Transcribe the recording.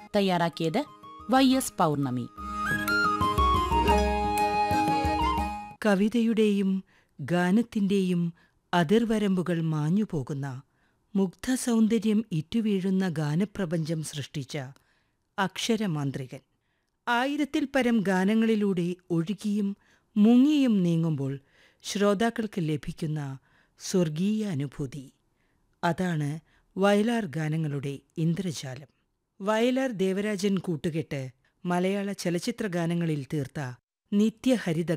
തയ്യാറാക്കിയത് Y S പൗർണമി കവിതയുടെയും ഗാനത്തിന്റെയും അതിർവരമ്പുകൾ മാഞ്ഞുപോകുന്ന മുഗ്ധസൗന്ദര്യം ഇറ്റുവീഴുന്ന ഗാനപ്രപഞ്ചം സൃഷ്ടിച്ച അക്ഷരമാന്ത്രികൻ ആയിരത്തിൽ പരം ഗാനങ്ങളിലൂടെ ഒഴുകിയും മുങ്ങിയും നീങ്ങുമ്പോൾ ശ്രോതാക്കൾക്ക് ലഭിക്കുന്ന സ്വർഗീയ അനുഭൂതി അതാണ് വയലാർ ഗാനങ്ങളുടെ ഇന്ദ്രജാലം വയലാർ ദേവരാജൻ കൂട്ടുകെട്ട് മലയാള ചലച്ചിത്ര ഗാനങ്ങളിൽ തീർത്ത നിത്യഹരിത